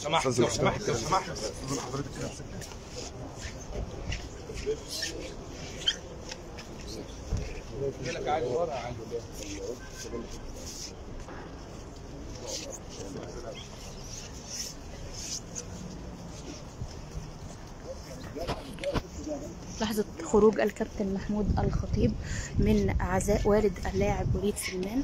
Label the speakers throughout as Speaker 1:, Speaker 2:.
Speaker 1: سمحت لو سمحت لو سمحت لك عادي ورا عادي
Speaker 2: لحظة خروج الكابتن محمود الخطيب من عزاء والد اللاعب وليد سليمان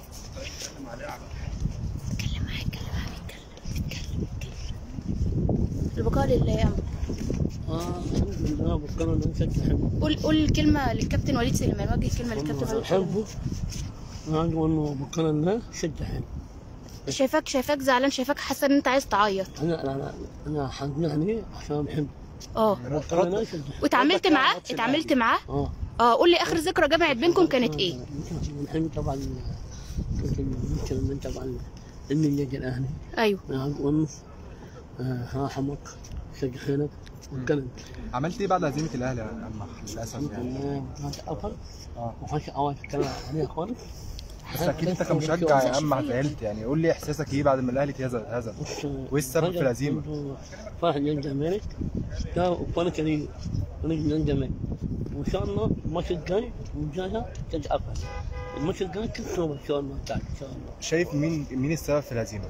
Speaker 2: اتكلم معايا اتكلم معايا اتكلم اتكلم اتكلم البقاء لله يا أم.
Speaker 3: اه الحمد لله بكره انا نشجع حبه
Speaker 2: قول قول كلمة للكابتن وليد سليمان وجه كلمة للكابتن وليد سليمان
Speaker 3: حبه انا عندي انه بكره الله شجع حبه
Speaker 2: شايفاك شايفاك زعلان شايفاك حاسة ان انت عايز تعيط
Speaker 3: انا انا انا حنعني عشان بحبه
Speaker 2: اه
Speaker 3: بكره الله شجع حبه
Speaker 2: واتعاملت معاه اتعاملت معاه
Speaker 3: اه
Speaker 2: اه قول لي اخر ذكرى جمعت بينكم كانت ايه
Speaker 3: بنحب طبعا يمكن من طبعا ان النادي الاهلي
Speaker 2: ايوه
Speaker 3: انا عندي انه ها حمك شجع حيلك واتكلم
Speaker 1: عملت ايه بعد هزيمه الاهلي يا عم للاسف
Speaker 3: الحمد
Speaker 1: يعني
Speaker 3: لله ما افضل
Speaker 1: اه
Speaker 3: ما كانش اول اتكلم عليها خالص
Speaker 1: بس اكيد انت كمشجع يا عم زعلت يعني قول لي احساسك ايه بعد ما الاهلي اتهزم اتهزم وايه السبب في الهزيمه؟
Speaker 3: فرح من الزمالك ده وفانا كريم انا من الزمالك وان شاء الله الماتش الجاي مجاهده تجي افضل الماتش الجاي تكسب ان شاء الله تعال ان شاء الله
Speaker 1: شايف مين مين السبب في الهزيمه؟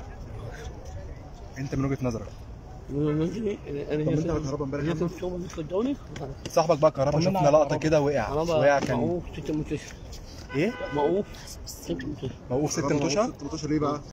Speaker 1: انت من وجهه نظرك
Speaker 3: ونجري انا
Speaker 1: طب انت كهربا امبارح
Speaker 3: جيت الشغل في الدوري
Speaker 1: صاحبك بقى كهربا شفنا لقطه كده وقع وقع كان
Speaker 3: موقوف ست متوشة
Speaker 1: ايه؟
Speaker 3: موقوف ست متوشة
Speaker 1: موقوف ست متوشه
Speaker 4: ست متوشه ليه بقى؟